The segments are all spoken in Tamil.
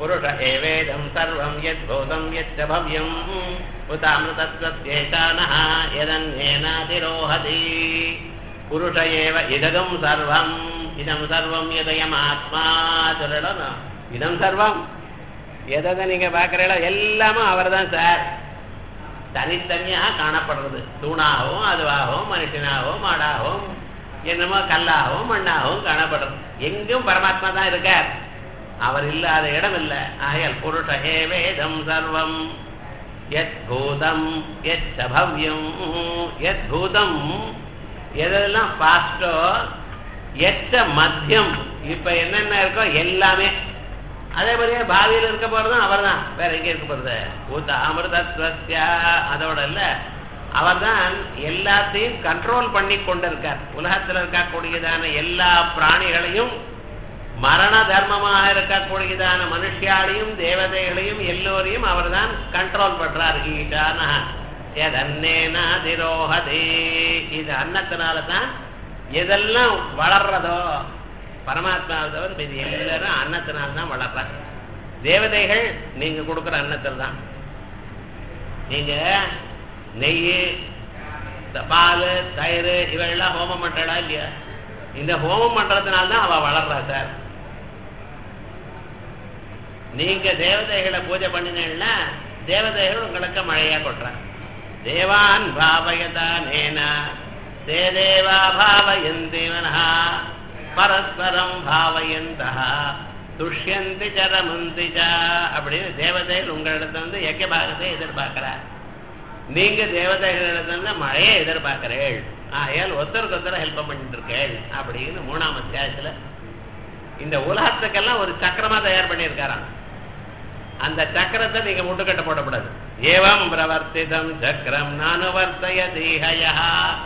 புருஷ ஏவேதம் சர்வம் யத் பூதம் யச்ச பவ்யம் உதாமிருதத்வத்யேஷானः யதன்யேனாதிரோஹதி புருஷ ஏவ இதகம் சர்வம் இதம் சர்வம் எதயமாத்மா சொல்லணும் இதம் சர்வம் எதை நீங்க பாக்குறீங்களோ எல்லாமே அவர்தான் சார் தனித்தனியாக காணப்படுறது தூணாகவும் அதுவாகவும் மனுஷனாகவும் மாடாகவும் என்னமோ கல்லாகவும் மண்ணாகவும் காணப்படுறது எங்கும் பரமாத்மா தான் இருக்கார் அவர் இல்லாத இடம் இல்லை ஆகையால் புருஷே வேதம் சர்வம் எத் பூதம் எத் சபவ்யம் எத் பூதம் எதெல்லாம் பாஸ்டோ எச்ச மத்தியம் இப்ப என்னென்ன இருக்கோ எல்லாமே அதே மாதிரியே பாவியில் இருக்க போறதும் அவர் தான் வேற எங்க இருக்க போறது பூத்த அமிர்தத்வஸ்யா அதோட இல்ல அவர் தான் எல்லாத்தையும் கண்ட்ரோல் பண்ணி கொண்டிருக்கார் உலகத்தில் இருக்கக்கூடியதான எல்லா பிராணிகளையும் மரண தர்மமாக இருக்கக்கூடியதான மனுஷியாலையும் தேவதைகளையும் எல்லோரையும் அவர் தான் கண்ட்ரோல் பண்றார் ஈஷான எதன்னேனாதிரோகதே இது அன்னத்தினால தான் எதெல்லாம் வளர்றதோ பரமாத்மாவை தவிர இது எல்லாரும் அன்னத்தினால தான் வளர்றாங்க தேவதைகள் நீங்க கொடுக்குற அன்னத்தில் தான் நீங்க நெய் பால் தயிர் இவையெல்லாம் ஹோமம் பண்றடா இல்லையா இந்த ஹோமம் பண்றதுனால தான் அவ வளர்றா சார் நீங்க தேவதைகளை பூஜை பண்ணினீங்கன்னா தேவதைகள் உங்களுக்கு மழையா கொட்டுறாங்க தேவான் பாவயதா நேனா தே தேவா பாவயந்தி மனஹா பரஸ்பரம் பாவயந்தா துஷ்யந்தி சரமந்தி ச அப்படின்னு தேவதைகள் உங்களிடத்துல வந்து எக்க பாகத்தை எதிர்பார்க்கிறார் நீங்க தேவதைகளிடத்துல மழையை எதிர்பார்க்கிறேள் ஆகையால் ஒருத்தருக்கு ஒருத்தர் ஹெல்ப் பண்ணிட்டு இருக்கேள் அப்படின்னு மூணாம் அத்தியாயத்துல இந்த உலகத்துக்கெல்லாம் ஒரு சக்கரமா தயார் பண்ணியிருக்காராம் அந்த சக்கரத்தை நீங்க முட்டுக்கட்ட போடக்கூடாது ஏவம் பிரவர்த்திதம் சக்கரம் நானுவர்த்தய தீஹயா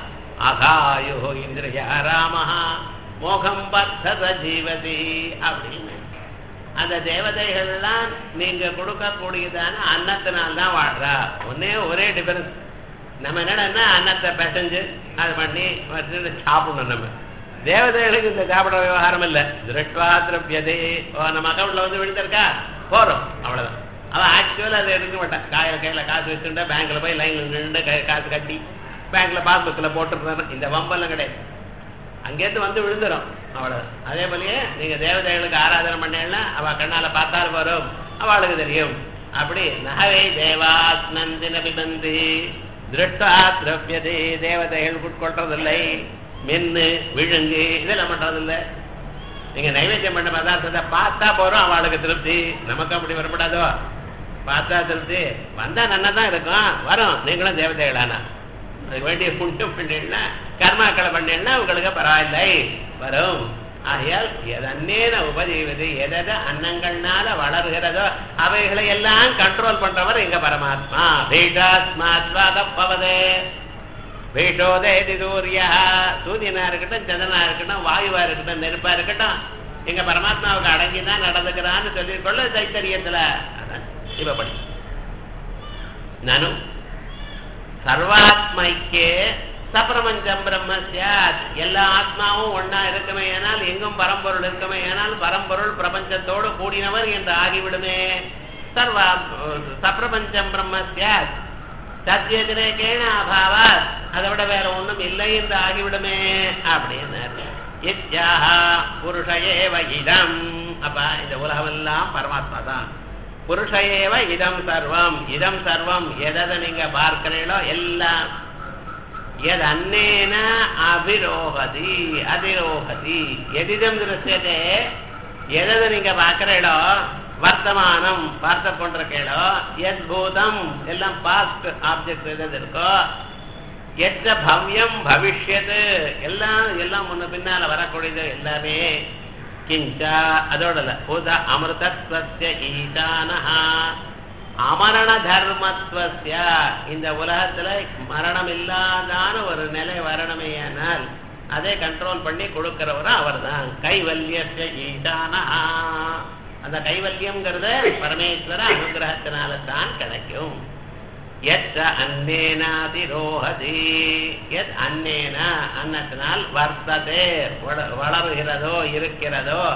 அகாயோ இந்திரிய ராமஹா மோகம் பர்த்தத ஜீவதி அப்படின்னு அந்த தேவதைகள்லாம் நீங்க கொடுக்கக்கூடியதான அன்னத்தினால் தான் வாழ்றா ஒன்னே ஒரே டிஃபரன்ஸ் நம்ம என்னடா அன்னத்தை பிசைஞ்சு அது பண்ணி வச்சுட்டு சாப்பிடணும் நம்ம தேவதைகளுக்கு இந்த சாப்பிட விவகாரம் இல்லை திருட்வா திரவியதே நம்ம அக்கௌண்ட்ல வந்து விழுந்திருக்கா போறோம் அவ்வளவுதான் அவன் ஆக்சுவலா அதை எடுக்க மாட்டான் காயில கையில காசு வச்சுட்டா பேங்க்ல போய் லைன்ல நின்று காசு கட்டி பேங்க்ல பாஸ்புக்ல போட்டுருந்தானே இந்த வம்பெல்லாம் கிடையாது அங்கேருந்து வந்து விழுந்துரும் அவ்வளவு அதே போலயே நீங்க தேவதைகளுக்கு ஆராதனை பண்ணேன்னா அவ கண்ணால பார்த்தால் வரும் அவளுக்கு தெரியும் அப்படி நகவை தேவாத் நந்தின பிபந்தி திருஷ்டா திரவியதே தேவதைகள் உட்கொள்றதில்லை மென்னு விழுங்கு இதெல்லாம் பண்றதில்லை நீங்க நைவேத்தியம் பண்ண பதார்த்தத்தை பார்த்தா போறோம் அவளுக்கு திருப்தி நமக்கு அப்படி வரப்படாதோ பார்த்தா திருப்தி வந்தா நல்லா தான் இருக்கும் வரும் நீங்களும் தேவதைகளானா அதுக்கு வேண்டிய புண்ணியம் பண்ணீங்கன்னா கர்மாக்களை பண்ணீங்கன்னா உங்களுக்கு பரவாயில்லை வரும் ஆகையால் எதன்னேன உபஜீவது எதை அன்னங்கள்னால வளர்கிறதோ அவைகளை எல்லாம் கண்ட்ரோல் பண்றவர் எங்க பரமாத்மா பீட்டாஸ்மாத்வாதப்பவதே பீட்டோதேதி சூரியா சூரியனா இருக்கட்டும் சந்திரனா இருக்கட்டும் வாயுவா இருக்கட்டும் நெருப்பா இருக்கட்டும் எங்க பரமாத்மாவுக்கு அடங்கிதான் நடந்துக்கிறான்னு சொல்லிக்கொள்ள தைத்தரியத்துல அதான் இப்ப படி நானும் சர்வாத்மைக்கே சப்பிரபஞ்சம் பிரம்ம சாத் எல்லா ஆத்மாவும் ஒன்னா இருக்குமே ஆனால் எங்கும் பரம்பொருள் இருக்குமே ஆனால் பரம்பொருள் பிரபஞ்சத்தோடு கூடினவர் என்று ஆகிவிடுமே சர்வா சப்பிரபஞ்சம் பிரம்ம சாத் சத்தியதிரேகேன அபாவாத் அதை விட வேற ஒண்ணும் இல்லை என்று ஆகிவிடுமே அப்படின்னு இத்யாக புருஷயேவ இதம் அப்ப இந்த உலகம் எல்லாம் பரமாத்மா தான் புருஷயேவ இதம் சர்வம் இதம் சர்வம் எதை நீங்க பார்க்கிறீங்களோ எல்லாம் எது அன்னேன அபிரோகதி அதிரோகதி எதிதம் திருஷ்யதே எதை நீங்க பார்க்கிறீங்களோ வர்த்தமானம் பார்த்து கொண்டிருக்கீங்களோ எத் பூதம் எல்லாம் பாஸ்ட் ஆப்ஜெக்ட் எது இருக்கோ எச்ச பவ்யம் பவிஷ்யது எல்லாம் எல்லாம் முன்ன பின்னால வரக்கூடியது எல்லாமே கிஞ்சா அதோட பூத அமிர்தத்வஸ்ய ஈசானஹா அமரண தர்மத்வஸ்ய இந்த உலகத்துல மரணம் இல்லாதான ஒரு நிலை வரணுமேயானால் அதை கண்ட்ரோல் பண்ணி கொடுக்கிறவரும் அவர்தான் கைவல்யஸ்ய ஈசானஹா அந்த கைவல்யம்ங்கிறது பரமேஸ்வர அனுகிரகத்தினால தான் கிடைக்கும் எத் அன்னேனாதிரோகதி எத் அன்னேன அன்னத்தினால் வர்த்ததே வளருகிறதோ இருக்கிறதோ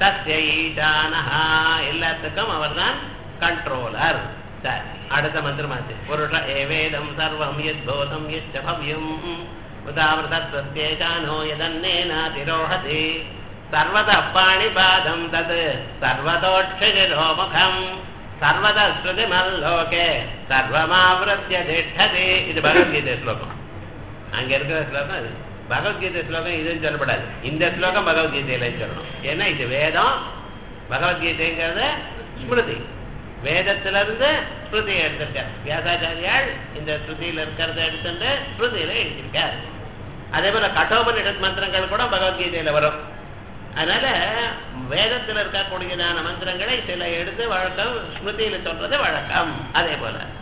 தஸ்ய ஈசானஹா எல்லாத்துக்கும் அவர்தான் கண்ட்ரோலர் சரி அடுத்த மந்திரமாச்சு புருஷ ஏவேதம் சர்வம் யத் போதம் யச்ச பவ்யம் உதாவிரதத்வஸ்யேகானோ யதன்னேனாதிரோஹதி சர்வத பாணிபாதம் தத் சர்வதோட்சிரோமுகம் சர்வத ஸ்ருதிமல்லோகே சர்வமாவிரத்திய திஷ்டதி இது பகவத்கீதை ஸ்லோகம் அங்க இருக்கிற ஸ்லோகம் இது பகவத்கீதை ஸ்லோகம் இதுன்னு சொல்லப்படாது இந்த ஸ்லோகம் பகவத்கீதையில சொல்லணும் ஏன்னா இது வேதம் பகவத்கீதைங்கிறது ஸ்மிருதி வேதத்திலிருந்து ஸ்ருதியை எடுத்திருக்கார் வியாசாச்சாரியால் இந்த ஸ்ருதியில இருக்கிறத எடுத்துட்டு ஸ்ருதியில எழுதியிருக்கார் அதே போல கட்டோபனிஷத் மந்திரங்கள் கூட பகவத்கீதையில வரும் அதனால வேதத்தில் இருக்கக்கூடியதான மந்திரங்களை சில எடுத்து வழக்கம் ஸ்மிருதியில சொல்றது வழக்கம் அதே போல